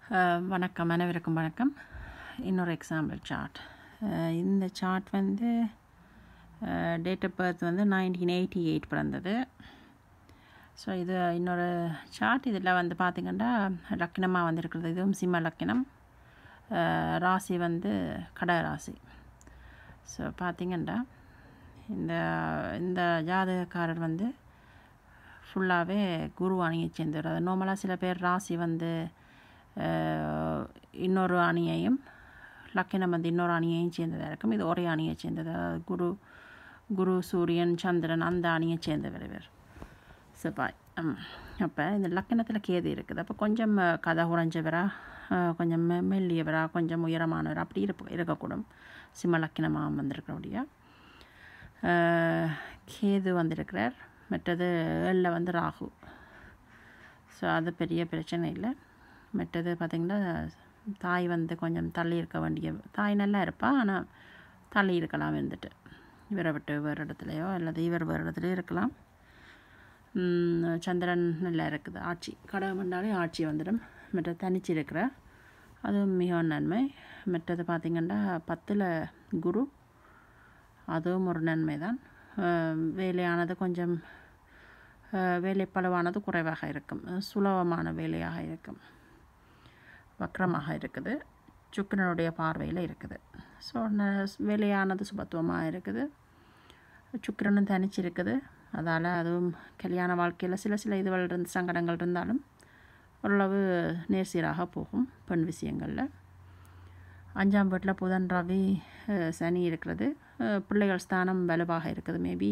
அஹ், வணக்கம் அனைவருக்கும் வணக்கம் இன்னொரு எக்ஸாம்பிள் சார்ட் இந்த சார்ட் வந்து டேட் ஆஃப் பர்த் வந்து நைன்டீன் எயிட்டி எயிட் பிறந்தது ஸோ இது இன்னொரு சார்ட் இதில் வந்து பார்த்திங்கன்னா லக்கினமாக வந்திருக்கிறது இதுவும் சிம்ம லக்கினம் அஹ், ராசி வந்து கட ராசி ஸோ பார்த்திங்கன்னா இந்த இந்த ஜாதகக்காரர் வந்து ஃபுல்லாகவே குரு அணியை சேர்ந்தவர் அது நார்மலாக சில பேர் ராசி வந்து அஹ், இன்னொரு அணியையும் லக்கினம் வந்து இன்னொரு அணியையும் சேர்ந்ததாக இருக்கும் இது ஒரே அணியை சேர்ந்தது அதாவது குரு குரு சூரியன் சந்திரன் அந்த அணியை சேர்ந்தவர் இவர் செவ்வாய் அப்போ இந்த லக்கணத்தில் கேது இருக்குது அப்போ கொஞ்சம் அஹ், கதை உறைஞ்சவரா அஹ், கொஞ்சம் மெ- மெல்லியவரா கொஞ்சம் உயரமானவர் அப்படி இருப்ப இருக்கக்கூடும் சிம்ம லக்கினமாக வந்திருக்கிறபடியா அஹ், கேது வந்திருக்கிறார் மற்றது ஏழில் வந்து ராகு ஸோ அது பெரிய பிரச்சனை இல்லை மற்றது பார்த்திங்கன்னா தாய் வந்து கொஞ்சம் தள்ளி இருக்க வேண்டிய தாய் நல்லா இருப்பா ஆனால் தள்ளி இருக்கலாம் இருந்துட்டு இவரை விட்டு வேறு இடத்துலையோ அல்லது இவர் வேறு இடத்துலையோ இருக்கலாம் உம், சந்திரன் நல்லா இருக்குது ஆட்சி கடகம் பண்ணாலே ஆட்சி வந்துடும் மற்ற தனிச்சு இருக்கிற அதுவும் மிகவும் நன்மை மற்றது பார்த்திங்கன்னா பத்தில் குரு அதுவும் ஒரு நன்மை தான் வேலையானது கொஞ்சம் அஹ், வேலைப்பளவானது குறைவாக இருக்கும் சுலபமான வேலையாக இருக்கும் வக்ரமாக இருக்குது சுக்கிரனுடைய பார்வையில் இருக்குது ஸோ வேலையானது சுபத்துவமாக இருக்குது சுக்கிரனும் தனிச்சு இருக்குது அதால் அதுவும் கல்யாண வாழ்க்கையில் சில சில இதுகள் இருந்து சங்கடங்கள் இருந்தாலும் ஓரளவு நேர்சீராக போகும் பெண் விஷயங்களில் அஞ்சாம் வீட்டில் புதன் ரவி அஹ், சனி இருக்கிறது அஹ், பிள்ளைகள் ஸ்தானம் வலுவாக இருக்குது மேபி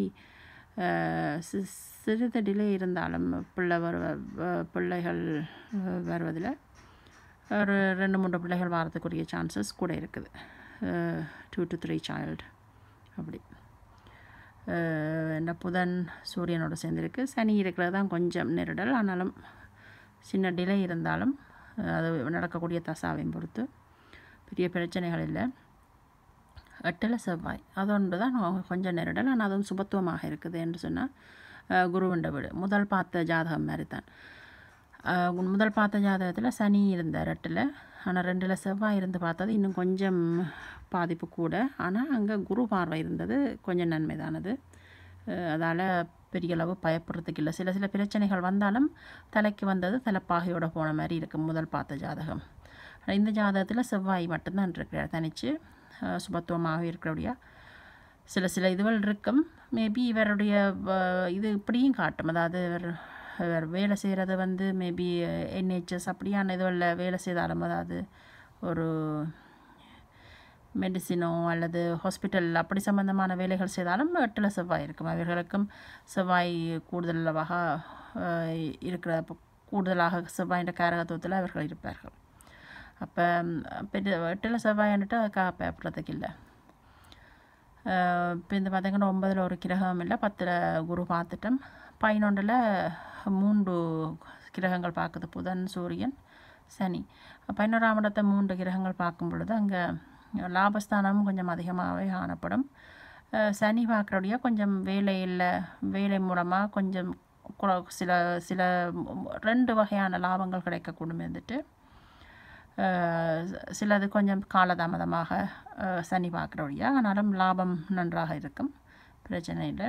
சிறிது டிலே இருந்தாலும் பிள்ளை வரு வ- பிள்ளைகள் அஹ், வருவதில் ஒரு ரெண்டு மூன்று பிள்ளைகள் வரதுக்குரிய சான்சஸ் கூட இருக்குது டூ டு த்ரீ சைல்டு அப்படி அஹ், இந்த புதன் சூரியனோட சேர்ந்துருக்கு சனி இருக்கிறது தான் கொஞ்சம் நெருடல் ஆனாலும் சின்ன டிலே இருந்தாலும் அஹ், அது நடக்கக்கூடிய தசாவையும் பொறுத்து பெரிய பிரச்சனைகள் இல்லை எட்டில் செவ்வாய் அது ஒன்று தான் கொஞ்சம் நெருடல் ஆனால் அதுவும் சுபத்துவமாக இருக்குது என்று சொன்னால் குருவண்ட வீடு முதல் பார்த்த ஜாதகம் மாதிரி தான் அஹ், முதல் பார்த்த ஜாதகத்தில் சனி இருந்தார் எட்டில் ஆனால் ரெண்டில் செவ்வாய் இருந்து பார்த்தது இன்னும் கொஞ்சம் பாதிப்பு கூட ஆனால் அங்கே குரு பார்வை இருந்தது கொஞ்சம் நன்மைதானது அதால் பெரிய அளவு பயப்படுறதுக்கு இல்லை சில சில பிரச்சனைகள் வந்தாலும் தலைக்கு வந்தது தலைப்பாகையோட போன மாதிரி இருக்கும் முதல் பார்த்த ஜாதகம் ஆனா இந்த ஜாதகத்தில் செவ்வாய் மட்டும்தான் இருக்கிறார் தனிச்சு அஹ், சுபத்துவமாக இருக்கிறபடியா சில சில இதுகள் இருக்கும் மேபி இவருடைய வ- இது இப்படியும் காட்டும் அதாவது இவர் இவர் வேலை செய்கிறது வந்து மேபி என்ஹெச்எஸ் அப்படியான இதுகளில் வேலை செய்தாலும் அதாவது ஒரு மெடிசினோ அல்லது ஹாஸ்பிட்டல் அப்படி சம்பந்தமான வேலைகள் செய்தாலும் எட்டில் செவ்வாய் இருக்கும் அவர்களுக்கும் செவ்வாய் கூடுதலாக அஹ், இருக்கிற அப்ப கூடுதலாக செவ்வாயின் காரகத்துவத்தில் அவர்கள் இருப்பார்கள் அப்போ பெரிய எட்டில் செவ்வாயின்ட்டு அதுக்காக பயப்படுறதுக்கு இல்லை இப்போ இந்த பார்த்தீங்கன்னா ஒன்பதில் ஒரு கிரகம் இல்லை பத்தில் குரு பார்த்துட்டோம் பதினொன்றில் மூன்று கிரகங்கள் பார்க்குது புதன் சூரியன் சனி பதினோராம் இடத்தை மூன்று கிரகங்கள் பார்க்கும் பொழுது அங்கே லாபஸ்தானமும் கொஞ்சம் அதிகமாகவே காணப்படும் அஹ் சனி பார்க்குறபடியா கொஞ்சம் வேலையில் வேலை மூலமாக கொஞ்சம் குற- சில சில ரெண்டு வகையான லாபங்கள் கிடைக்கக்கூடும் இருந்துட்டு அஹ் சிலது கொஞ்சம் காலதாமதமாக அஹ், சனி பார்க்குற வழியா ஆனாலும் லாபம் நன்றாக இருக்கும் பிரச்சனை இல்லை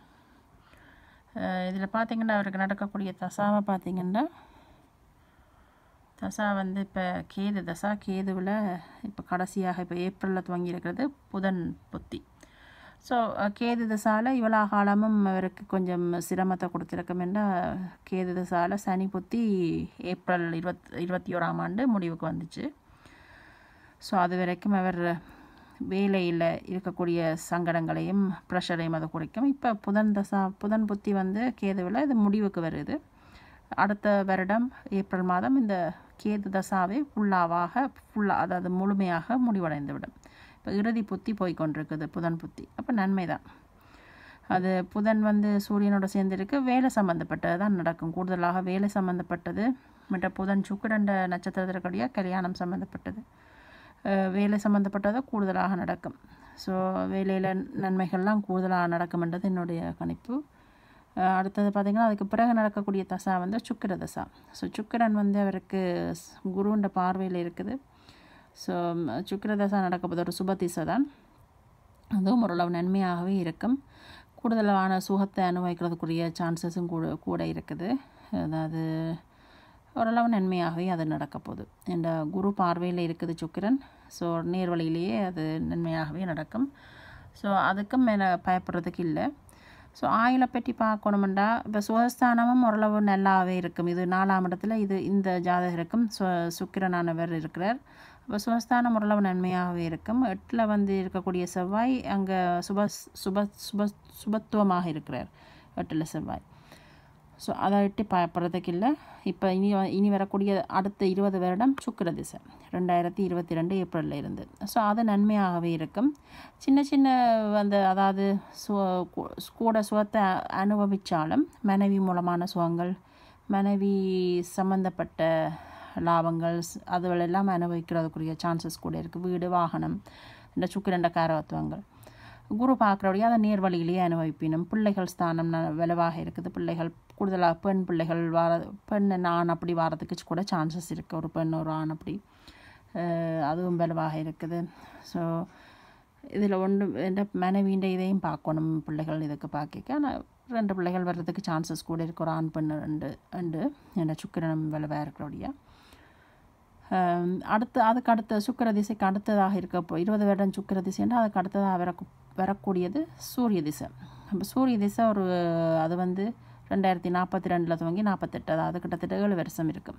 இதில் பார்த்தீங்கன்னா அவருக்கு நடக்கக்கூடிய தசாவை பார்த்தீங்கன்னா தசா வந்து இப்போ கேது தசா கேதுவில் இப்போ கடைசியாக இப்போ ஏப்ரலில் துவங்கி இருக்கிறது புதன் புத்தி ஸோ கேது தசால இவ்வளோ காலமும் அவருக்கு கொஞ்சம் சிரமத்தை கொடுத்துருக்கும் என்றால் கேது தசால சனி புத்தி ஏப்ரல் இருபத் இருபத்தி ஓராம் ஆண்டு முடிவுக்கு வந்துச்சு ஸோ அது வரைக்கும் அவர் வேலையில் இருக்கக்கூடிய சங்கடங்களையும் ப்ரெஷரையும் அதை குறைக்கும் இப்போ புதன் தசா புதன் புத்தி வந்து கேதுவில் இது முடிவுக்கு வருது அடுத்த வருடம் ஏப்ரல் மாதம் இந்த கேது தசாவே ஃபுல்லாவாக ஃபுல்லாக அதாவது முழுமையாக முடிவடைந்து விடும் இப்போ இறுதி புத்தி போய் கொண்டிருக்குது புதன் புத்தி அப்போ நன்மை தான் அது புதன் வந்து சூரியனோட சேர்ந்திருக்கு வேலை சம்மந்தப்பட்டது தான் நடக்கும் கூடுதலாக வேலை சம்மந்தப்பட்டது மற்ற புதன் சுக்கிரண்ட நட்சத்திரத்திற்குடைய கல்யாணம் சம்மந்தப்பட்டது அஹ் வேலை சம்மந்தப்பட்டது கூடுதலாக நடக்கும் ஸோ வேலையில் நன்மைகள்லாம் கூடுதலாக நடக்கும்ன்றது என்னுடைய கணிப்பு அஹ் அடுத்தது பார்த்திங்கன்னா அதுக்கு பிறகு நடக்கக்கூடிய தசா வந்து சுக்கிர தசா ஸோ சுக்கிரன் வந்து அவருக்கு ஸ்- குருன்ற பார்வையில் இருக்குது ஸோ சுக்கிர தசா நடக்கப்போது ஒரு சுப திசை தான் அதுவும் ஓரளவு நன்மையாகவே இருக்கும் கூடுதலான சுகத்தை அனுபவிக்கிறதுக்குரிய சான்சஸும் கூட கூட இருக்குது அதாவது ஓரளவு நன்மையாகவே அது நடக்க போகுது இந்த குரு பார்வையில் இருக்குது சுக்கிரன் ஸோ நேர்வழியிலேயே அது நன்மையாகவே நடக்கும் ஸோ அதுக்கும் மேலே பயப்படுறதுக்கு இல்லை ஸோ ஆயிலை பற்றி பார்க்கணுமெண்டா இப்போ சுகஸ்தானமும் ஓரளவு நல்லாவே இருக்கும் இது நாலாம் இடத்துல இது இந்த ஜாதகருக்கும் சு சுக்கிரனானவர் இருக்கிறார் அப்போ சுகஸ்தானம் ஓரளவு நன்மையாகவே இருக்கும் எட்டில் வந்து இருக்கக்கூடிய செவ்வாய் அங்கே சுப சுப சுப சுபத்துவமாக இருக்கிறார் எட்டில் செவ்வாய் ஸோ அதை விட்டு பயப்படுறதுக்கு இல்லை இப்போ இனி வ- இனி வரக்கூடிய அடுத்த இருபது வருடம் சுக்கிர திசை ரெண்டாயிரத்தி இருபத்தி ரெண்டு ஏப்ரலில் இருந்து ஸோ அது நன்மையாகவே இருக்கும் சின்ன சின்ன அந்த அதாவது சு கூ- கூட சுகத்தை அனுபவித்தாலும் மனைவி மூலமான சுகங்கள் மனைவி சம்மந்தப்பட்ட லாபங்கள் ஸ்- அதுகளெல்லாம் அனுபவிக்கிறதுக்குரிய சான்சஸ் கூட இருக்குது வீடு வாகனம் இந்த சுக்கிரண்ட காரவத்துவங்கள் குரு பார்க்குறபடியே அதை நேர் வழியிலேயே அனுபவிப்பினும் பிள்ளைகள் ஸ்தானம் ந- வலுவாக இருக்குது பிள்ளைகள் கூடுதலாக பெண் பிள்ளைகள் வார பெண் ஆண் அப்படி வாரத்துக்கு கூட சான்சஸ் இருக்குது ஒரு பெண் ஒரு ஆண் அப்படி அஹ் அதுவும் வலுவாக இருக்குது ஸோ இதில் ஒன்று எந்த மனைவின்ற இதையும் பார்க்கணும் பிள்ளைகள் இதுக்கு பார்க்க ஆனால் ரெண்டு பிள்ளைகள் வர்றதுக்கு சான்சஸ் கூட இருக்கு ஒரு ஆண் பெண் ரெண்டு ரெண்டு என்ன சுக்கிரனம் வலுவாக இருக்கிறபடியா ஆம், அடுத்து அதுக்கு அடுத்த சுக்கிர திசைக்கு அடுத்ததாக இருக்க இப்போ இருபது வருடம் சுக்கிர திசைன்னா அதுக்கு அடுத்ததாக வர வரக்கூடியது சூரிய திசை அப்போ சூரிய திசை ஒரு அது வந்து ரெண்டாயிரத்தி நாற்பத்தி ரெண்டில் துவங்கி நாற்பத்தெட்டு அதாவது கிட்டத்தட்ட ஏழு வருஷம் இருக்கும்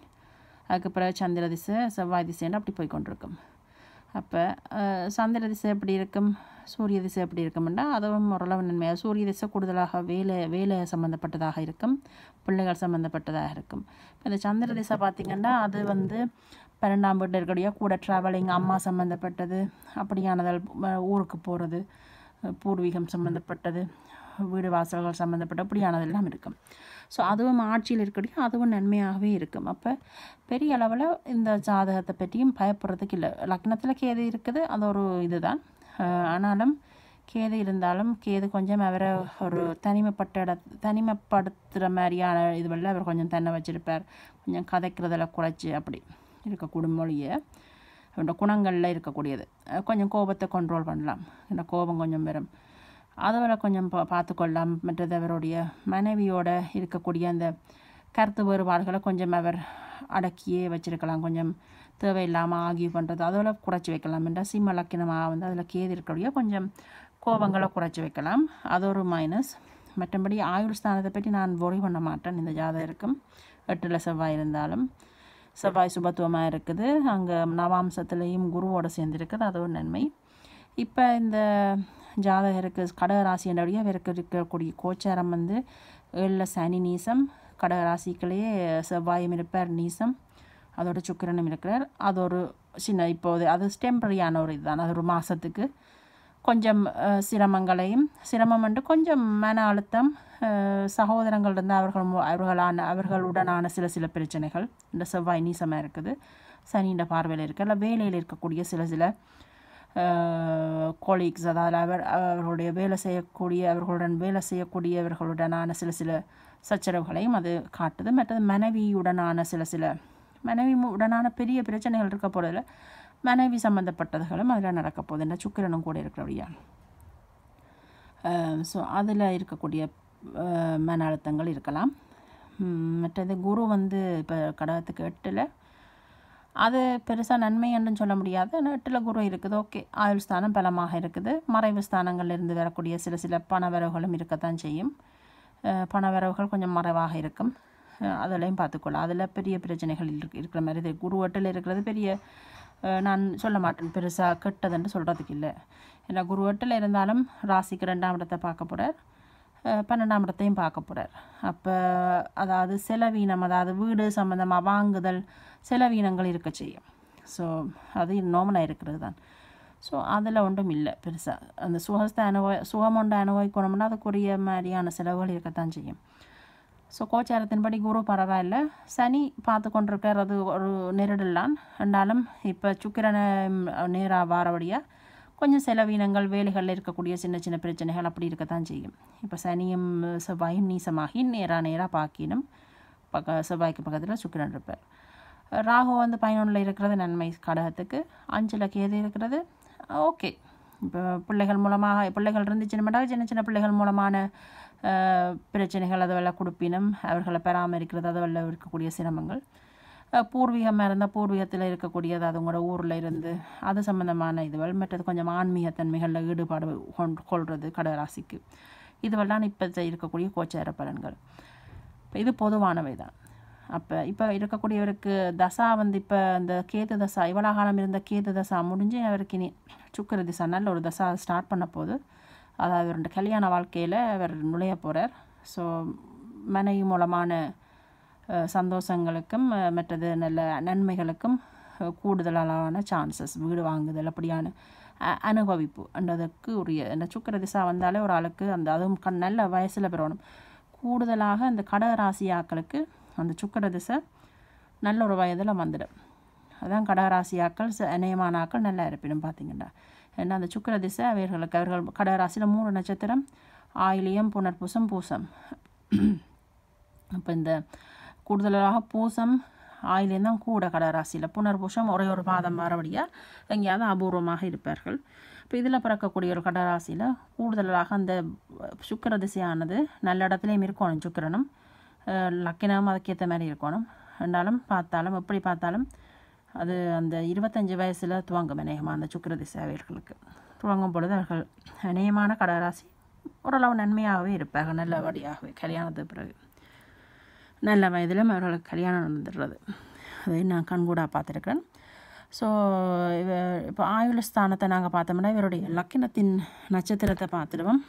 அதுக்கு பிறகு சந்திர திசை செவ்வாய் திசைன்னு அப்படி போய் கொண்டிருக்கும் அப்போ சந்திர திசை எப்படி இருக்கும் சூரிய திசை எப்படி இருக்கும்னா அதுவும் ஓரளவு நன்மையாக சூரிய திசை கூடுதலாக வேலை வேலை சம்மந்தப்பட்டதாக இருக்கும் பிள்ளைகள் சம்மந்தப்பட்டதாக இருக்கும் இப்ப இந்த சந்திர திசை பார்த்திங்கன்னா அது வந்து பன்னெண்டாம் வீட்டில் இருக்கக்கூடிய கூட ட்ராவலிங் அம்மா சம்மந்தப்பட்டது அப்படியானதால் ம- ஊருக்கு போகிறது பூர்வீகம் சம்மந்தப்பட்டது வீடு வாசல்கள் சம்மந்தப்பட்ட அப்படியானதெல்லாம் இருக்கும் ஸோ அதுவும் ஆட்சியில் இருக்கக்கூடிய அதுவும் நன்மையாகவே இருக்கும் அப்போ பெரிய அளவில் இந்த ஜாதகத்தை பற்றியும் பயப்படுறதுக்கு இல்லை லக்னத்தில் கேது இருக்குது அது ஒரு இதுதான் அஹ் ஆனாலும் கேது இருந்தாலும் கேது கொஞ்சம் அவரை ஒரு தனிமைப்பட்ட இட தனிமைப்படுத்துகிற மாதிரியான இதுவெல்லாம் அவர் கொஞ்சம் தன்னை வச்சிருப்பார் கொஞ்சம் கதைக்கிறதில் குறைச்சி அப்படி இருக்கக்கூடிய மொழியை அவரோட குணங்களில் இருக்கக்கூடியது அஹ் கொஞ்சம் கோபத்தை கண்ட்ரோல் பண்ணலாம் இந்த கோபம் கொஞ்சம் வரும் அதுவரை கொஞ்சம் பா பார்த்துக்கொள்ளலாம் மற்றது அவருடைய மனைவியோட இருக்கக்கூடிய அந்த கருத்து வேறுபாடுகளை கொஞ்சம் அவர் அடக்கியே வச்சிருக்கலாம் கொஞ்சம் தேவையில்லாமல் ஆகிய பண்ணுறது அதோட குறைச்சி வைக்கலாம் என்ற சிம்ம லக்கினமாக வந்து அதில் கேது இருக்கக்கூடிய கொஞ்சம் கோபங்களை குறைச்சி வைக்கலாம் அது ஒரு மைனஸ் மற்றபடி ஆயுள் ஸ்தானத்தை பற்றி நான் worry பண்ண மாட்டேன் இந்த ஜாதகருக்கும் எட்டில் செவ்வாய் இருந்தாலும் செவ்வாய் சுபத்துவமாக இருக்குது அங்கே நவாம்சத்துலேயும் குருவோட சேர்ந்துருக்குது அது ஒரு நன்மை இப்போ இந்த ஜாதகருக்கு கடக ராசியினுடைய அவருக்கு இருக்கக்கூடிய கோச்சாரம் வந்து ஏழில் சனி நீசம் கடக ராசிக்குள்ளேயே செவ்வாயும் இருப்பார் நீசம் அதோட சுக்கிரனும் இருக்கிறார் அது ஒரு சின்ன இப்போது அது டெம்பரரியான ஒரு இதுதான் அது ஒரு மாதத்துக்கு கொஞ்சம் அஹ், சிரமங்களையும் சிரமம் என்று கொஞ்சம் மன அழுத்தம் அஹ், சகோதரங்கள் இருந்து அவர்கள் மு- அவர்களான அவர்களுடனான சில சில பிரச்சனைகள் இந்த செவ்வாய் நீசமாக இருக்குது சனின்ற பார்வையில் இருக்கு இல்லை வேலையில் இருக்கக்கூடிய சில சில கொலீக்ஸ் அதாவது அவர் அவர்களுடைய வேலை செய்யக்கூடிய அவர்களுடன் வேலை செய்யக்கூடியவர்களுடனான சில சில சச்சரவுகளையும் அது காட்டுது மற்றது மனைவியுடனான சில சில மனைவி மு- உடனான பெரிய பிரச்சனைகள் இருக்க போகிறதுல மனைவி சம்மந்தப்பட்டதுகளும் அதில் நடக்க போகுது இந்த சுக்கிரனும் கூட இருக்கிறபடியா ஸோ அதில் இருக்கக்கூடிய அஹ், மன அழுத்தங்கள் இருக்கலாம் ம், மற்றது குரு வந்து இப்போ கடகத்துக்கு எட்டில் அது பெருசாக நன்மை என்றும் சொல்ல முடியாது ஆனால் எட்டில் குரு இருக்குது ஓகே ஆயுள் ஸ்தானம் பலமாக இருக்குது மறைவு ஸ்தானங்கள்ல இருந்து வரக்கூடிய சில சில பணவரவுகளும் இருக்கத்தான் செய்யும் அஹ், பணவரவுகள் கொஞ்சம் மறைவாக இருக்கும் அஹ், அதிலையும் பார்த்துக்கொள்ளலாம் அதில் பெரிய பிரச்சனைகள் இருக்கு இருக்கிற மாதிரி இது குரு எட்டில் இருக்கிறது பெரிய அஹ், நான் சொல்ல மாட்டேன் பெருசாக கெட்டதுன்னு சொல்கிறதுக்கு இல்லை ஏன்னா குரு எட்டில் இருந்தாலும் ராசிக்கு ரெண்டாம் இடத்தை பார்க்க போகிறார் பன்னெண்டாம் இடத்தையும் பார்க்க போகிறார் அப்போ அதாவது செலவீனம் அதாவது வீடு சம்மந்தமாக வாங்குதல் செலவீனங்கள் இருக்க செய்யும் ஸோ அது நோமனாக இருக்கிறது தான் ஸோ அதில் ஒன்றும் இல்லை பெருசாக அந்த சுகத்தை அனுபவ சுகம் ஒன்று அனுபவிக்கணும்னா அதுக்குரிய மாதிரியான செலவுகள் இருக்கத்தான் செய்யும் ஸோ கோச்சாரத்தின்படி குரு பரவாயில்ல சனி பார்த்து கொண்டிருக்கிறது ஒரு நெருடலான் என்றாலும் இப்போ சுக்கிரனை நேராக வாரபடியாக கொஞ்சம் செலவீனங்கள் வேலைகளில் இருக்கக்கூடிய சின்ன சின்ன பிரச்சனைகள் அப்படி இருக்கத்தான் செய்யும் இப்போ சனியும் செவ்வாயும் நீசமாகி நேராக நேராக பாக்கினும் பக்க செவ்வாய்க்கு பக்கத்தில் சுக்கிரன் இருப்பார் ராகு வந்து பதினொன்றில் இருக்கிறது நன்மை கடகத்துக்கு அஞ்சில் கேது இருக்கிறது ஓகே இப்போ பிள்ளைகள் மூலமாக பிள்ளைகள் இருந்துச்சுன்னா சின்ன சின்ன பிள்ளைகள் மூலமான அஹ், பிரச்சனைகள் அதுவெல்லாம் கொடுப்பினும் அவர்களை பராமரிக்கிறது அதுவெல்லாம் இருக்கக்கூடிய சிரமங்கள் அஹ், பூர்வீகமாக இருந்தால் பூர்வீகத்தில் இருக்கக்கூடியது அது உங்களோட ஊரில் இருந்து அது சம்மந்தமான இதுவள் மற்றது கொஞ்சம் ஆன்மீகத்தன்மைகளில் ஈடுபாடு கொண்டு கொள்வது கடகராசிக்கு இதுவெல்லாம் இப்போ இருக்கக்கூடிய கோச்சார பலன்கள் இப்போ இது பொதுவானவை தான் அப்போ இப்போ இருக்கக்கூடியவருக்கு தசா வந்து இப்போ இந்த கேது தசா இவ்வளோ காலம் இருந்த கேது தசா முடிஞ்சு அவருக்கு இனி சுக்கிர திசா நல்ல ஒரு தசா ஸ்டார்ட் பண்ண போது அதாவது அவருடைய கல்யாண வாழ்க்கையில் அவர் நுழைய போகிறார் ஸோ மனைவி மூலமான அஹ், சந்தோஷங்களுக்கும் அஹ், மற்றது நல்ல நன்மைகளுக்கும் அஹ், கூடுதலான சான்சஸ் வீடு வாங்குதல் அப்படியான அ- அனுபவிப்பு என்றதுக்கு உரிய இந்த சுக்கிர திசா வந்தாலே ஒரு ஆளுக்கு அந்த அதுவும் கண் நல்ல வயசில் பெறணும் கூடுதலாக அந்த கடக ராசியாக்களுக்கு அந்த சுக்கிர திசை நல்ல ஒரு வயதில் வந்துடும் அதான் கடகராசியாக்கள் ச- இணையமானாக்கள் நல்லா இருப்பினும் பார்த்தீங்கன்னா ஏன்னா அந்த சுக்கிர திசை அவர்களுக்கு அவர்கள் கடகராசியில் மூணு நட்சத்திரம் ஆயிலியம் புனர்பூசம் பூசம் அப்போ இந்த கூடுதலாக பூசம் ஆயிலியம் தான் கூட கடகராசியில் புனர்பூசம் ஒரே ஒரு பாதம் மாறபடியாக எங்கேயாவது அபூர்வமாக இருப்பார்கள் இப்போ இதில் பிறக்கக்கூடிய ஒரு கடகராசியில் கூடுதலாக அந்த சுக்கிர திசையானது நல்ல இடத்துலையும் இருக்கணும் சுக்கிரனும் அஹ் லக்கினம் அதுக்கேற்ற மாதிரி இருக்கணும் ரெண்டாலும் பார்த்தாலும் எப்படி பார்த்தாலும் அது அந்த இருபத்தஞ்சி வயசில் துவங்கும் அநேகமாக அந்த சுக்கிர திசை அவர்களுக்கு துவங்கும் பொழுது அவர்கள் அநேகமான கடகராசி ஓரளவு நன்மையாகவே இருப்பார்கள் நல்லபடியாகவே கல்யாணத்துக்கு பிறகு நல்ல வயதிலும் அவர்களுக்கு கல்யாணம் நடந்துடுறது அதை நான் கண்கூடாக பார்த்துருக்கிறேன் ஸோ இவ இப்போ ஆயுள் ஸ்தானத்தை நாங்கள் பார்த்தோம்னா இவருடைய லக்கினத்தின் நட்சத்திரத்தை பார்த்துடுவோம்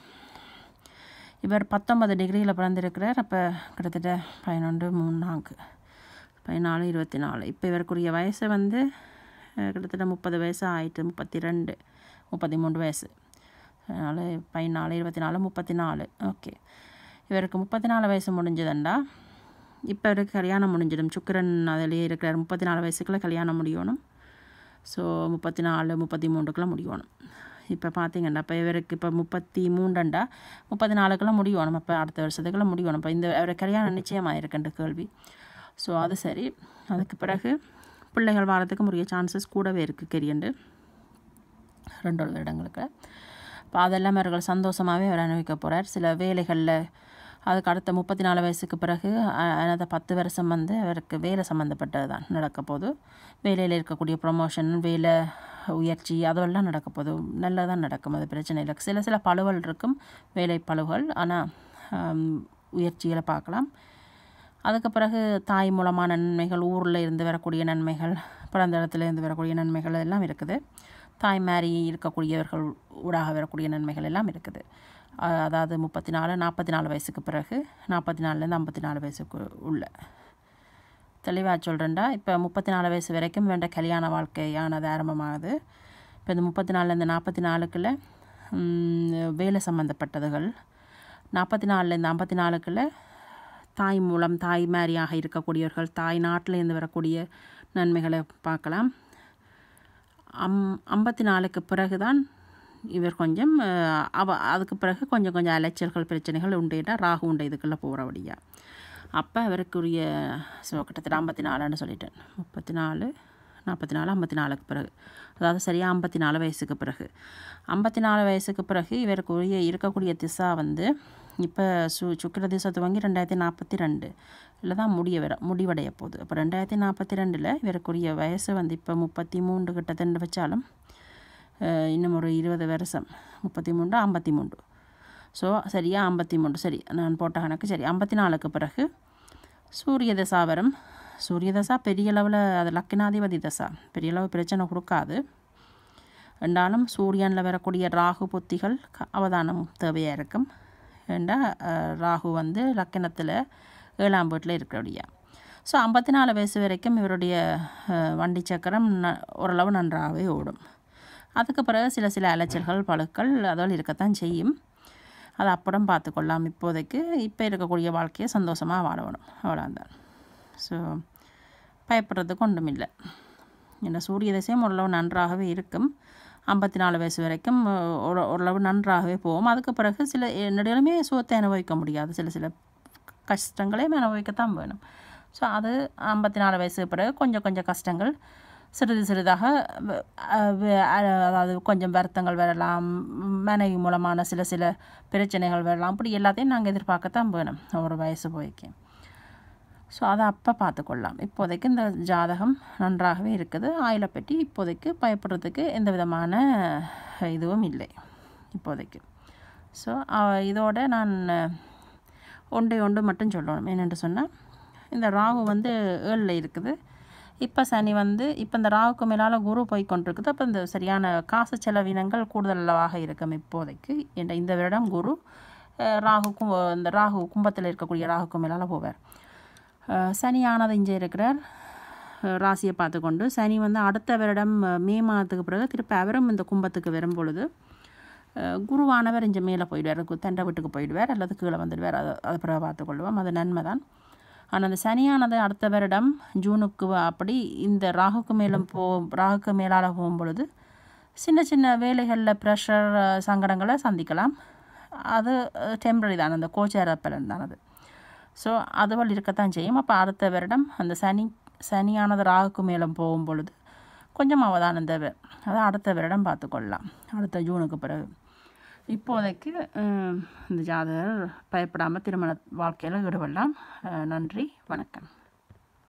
இவர் பத்தொன்பது டிகிரியில் பிறந்திருக்கிறார் அப்போ கிட்டத்தட்ட பதினொன்று மூணு நான்கு பதினாலு இருபத்தி நாலு இப்போ இவருக்குரிய வயசு வந்து அஹ், கிட்டத்தட்ட முப்பது வயசு ஆயிட்டு முப்பத்தி ரெண்டு முப்பத்தி மூன்று வயசு அதனால் பதினாலு இருபத்தி நாலு முப்பத்தி நாலு ஓகே இவருக்கு முப்பத்தி நாலு வயசு முடிஞ்சதுண்டா இப்போ இவருக்கு கல்யாணம் முடிஞ்சிடும் சுக்கிரன் அதிலேயே இருக்கிறார் முப்பத்தி நாலு வயசுக்குள்ளே கல்யாணம் முடியணும் ஸோ முப்பத்தி நாலு முப்பத்தி மூன்றுக்குள்ளே முடியணும் இப்போ பார்த்தீங்கன்னா இப்போ இவருக்கு இப்போ முப்பத்தி மூண்டண்டா முப்பத்தி நாலுக்குள்ளே முடியணும் இப்போ அடுத்த வருஷத்துக்குள்ளே முடியணும் இப்போ இந்த அவருக்கு கல்யாணம் நிச்சயமாக இருக்குன்ற கேள்வி ஸோ அது சரி அதுக்கு பிறகு பிள்ளைகள் வாரத்துக்கு உரிய சான்சஸ் கூடவே இருக்குது கெரியண்டு ரெண்டொரு வருடங்களுக்கு இப்போ அதெல்லாம் அவர்கள் சந்தோஷமாகவே அவர் அனுபவிக்க போகிறார் சில வேலைகளில் அதுக்கு அடுத்த முப்பத்தி நாலு வயசுக்கு பிறகு அ- அந்த பத்து வருஷம் வந்து அவருக்கு வேலை சம்மந்தப்பட்டது தான் நடக்க போகுது வேலையில் இருக்கக்கூடிய ப்ரொமோஷன் வேலை உயர்ச்சி அதெல்லாம் நடக்க போகுது நல்லதான் நடக்கும் அது பிரச்சனை இல்லை சில சில பழுவல் இருக்கும் வேலை பழுவுகள் ஆனால் உயர்ச்சிகளை பார்க்கலாம் அதுக்கு பிறகு தாய் மூலமான நன்மைகள் ஊரில் இருந்து வரக்கூடிய நன்மைகள் பிறந்த இடத்துல இருந்து வரக்கூடிய நன்மைகள் எல்லாம் இருக்குது தாய் மாறி இருக்கக்கூடியவர்கள் ஊடாக வரக்கூடிய நன்மைகள் எல்லாம் இருக்குது அஹ் அதாவது முப்பத்தி நாலு நாற்பத்தி நாலு வயசுக்கு பிறகு நாற்பத்தி நாலுலேருந்து ஐம்பத்தி நாலு வயசுக்கு உள்ள தெளிவாக சொல்கிறேன்டா இப்போ முப்பத்தி நாலு வயசு வரைக்கும் வேண்ட கல்யாண வாழ்க்கையானது ஆரம்பமாகுது இப்போ இந்த முப்பத்தி நாலுலேருந்து நாற்பத்தி நாலுக்குள்ள ம், வேலை சம்மந்தப்பட்டதுகள் நாற்பத்தி நாலுலேருந்து ஐம்பத்தி நாலுக்குள்ள தாய் மூலம் தாய் மாதிரியாக இருக்கக்கூடியவர்கள் தாய் நாட்டிலேருந்து வரக்கூடிய நன்மைகளை பார்க்கலாம் அம் ஐம்பத்தி நாலுக்கு பிறகு தான் இவர் கொஞ்சம் அஹ், அவ அதுக்கு பிறகு கொஞ்சம் கொஞ்சம் அலைச்சல்கள் பிரச்சனைகள் உண்டுட்டா ராகு உண்டு இதுக்குள்ளே போகிறபடியா அப்போ அவருக்குரிய ஸோ கிட்டத்தட்ட ஐம்பத்தி நாலுன்னு சொல்லிட்டேன் முப்பத்தி நாலு நாற்பத்தி நாலு ஐம்பத்தி நாலுக்கு பிறகு அதாவது சரியாக ஐம்பத்தி நாலு வயசுக்கு பிறகு ஐம்பத்தி நாலு வயசுக்கு பிறகு இவருக்குரிய இருக்கக்கூடிய திசா வந்து இப்போ சு சுக்கிர திசை துவங்கி ரெண்டாயிரத்தி நாற்பத்தி ரெண்டு இல்லை தான் முடிய வர முடிவடைய போகுது அப்போ ரெண்டாயிரத்தி நாற்பத்தி ரெண்டில் இவருக்குரிய வயசு வந்து இப்போ முப்பத்தி மூன்று கிட்டத்தட்ட வச்சாலும் அஹ், இன்னும் ஒரு இருபது வருஷம் முப்பத்தி மூன்று ஐம்பத்தி மூன்று ஸோ சரியா ஐம்பத்தி மூன்று சரி நான் போட்ட கணக்கு சரி ஐம்பத்தி நாலுக்கு பிறகு சூரிய தசா வரும் சூரிய தசா பெரிய அளவில் அது லக்கினாதிபதி தசா பெரிய அளவு பிரச்சனை கொடுக்காது ரெண்டாலும் சூரியனில் வரக்கூடிய ராகு புத்திகள் க- அவதானம் தேவையாக இருக்கும் ஏண்டா அஹ், ராகு வந்து லக்கினத்தில் ஏழாம் வீட்டில் இருக்கிறபடியா ஸோ ஐம்பத்தி நாலு வயசு வரைக்கும் இவருடைய அஹ், வண்டி சக்கரம் ந ஓரளவு நன்றாகவே ஓடும் அதுக்கு பிறகு சில சில அலைச்சல்கள் பழுக்கள் அதோடு இருக்கத்தான் செய்யும் அது அப்புறம் பார்த்துக்கொள்ளலாம் இப்போதைக்கு இப்போ இருக்கக்கூடிய வாழ்க்கையை சந்தோஷமாக வாழணும் அவ்வளோதான் ஸோ பயப்படுறதுக்கு ஒன்றும் இல்லை இந்த சூரிய திசையும் ஓரளவு நன்றாகவே இருக்கும் ஐம்பத்தி நாலு வயசு வரைக்கும் அஹ், ஒரு ஓரளவு நன்றாகவே போகும் அதுக்கு பிறகு சில நடுவிலுமே சுகத்தை அனுபவிக்க முடியாது சில சில கஷ்டங்களையும் அனுபவிக்கத்தான் வேணும் ஸோ அது ஐம்பத்தி நாலு வயசுக்கு பிறகு கொஞ்சம் கொஞ்சம் கஷ்டங்கள் சிறிது சிறிதாக வ- அஹ் வ- அஹ் அதாவது கொஞ்சம் வருத்தங்கள் வரலாம் ம், மனைவி மூலமான சில சில பிரச்சனைகள் வரலாம் அப்படி எல்லாத்தையும் நாங்கள் எதிர்பார்க்கத்தான் வேணும் ஒரு வயசு போய்க்கு ஸோ அதை அப்போ பார்த்துக்கொள்ளலாம் இப்போதைக்கு இந்த ஜாதகம் நன்றாகவே இருக்குது ஆயிலை பற்றி இப்போதைக்கு பயப்படுறதுக்கு எந்த விதமான இதுவும் இல்லை இப்போதைக்கு ஸோ இதோட நான் ஒன்றை ஒன்று மட்டும் சொல்லணும் என்னென்று சொன்னால் இந்த ராகு வந்து ஏழில் இருக்குது இப்போ சனி வந்து இப்போ இந்த ராகுக்கு மேலால் குரு போய் கொண்டிருக்குது அப்போ இந்த சரியான காசு செலவினங்கள் கூடுதலாக இருக்கும் இப்போதைக்கு இந்த இந்த வருடம் குரு அஹ், ராகுக்கும் இந்த ராகு கும்பத்தில் இருக்கக்கூடிய ராகுக்கு மேலால் போவார் அஹ், சனியானது இங்கே இருக்கிறார் அஹ், ராசியை பார்த்துக்கொண்டு சனி வந்து அடுத்த வருடம் அஹ், மே மாதத்துக்கு பிறகு திருப்பி அவரும் இந்த கும்பத்துக்கு வரும் பொழுது அஹ், குருவானவர் இங்கே மேலே போயிடுவார் கு- தண்டை வீட்டுக்கு போயிடுவார் அல்லது கீழே வந்துடுவார் அதை அதை பிறகு பார்த்துக்கொள்வோம் அது நன்மை தான் ஆனால் அந்த சனியானது அடுத்த வருடம் ஜூனுக்கு வ- அப்படி இந்த ராகுக்கு மேலும் போ ராகுக்கு மேலால் போகும் பொழுது சின்ன சின்ன வேலைகளில் ப்ரெஷர் சங்கடங்களை சந்திக்கலாம் அது டெம்பரரி தான் அந்த கோச்சார பலன் தான் அது ஸோ அதுவள் இருக்கத்தான் செய்யும் அப்போ அடுத்த வருடம் அந்த சனி சனியானது ராகுக்கு மேலும் போகும் பொழுது கொஞ்சம் அவதானம் தேவை அதை அடுத்த வருடம் பார்த்துக்கொள்ளலாம் அடுத்த ஜூனுக்கு பிறகு இப்போதைக்கு அஹ், இந்த ஜாதகர் பயப்படாமல் திருமண வாழ்க்கையில் ஈடுபடலாம் அஹ், நன்றி வணக்கம்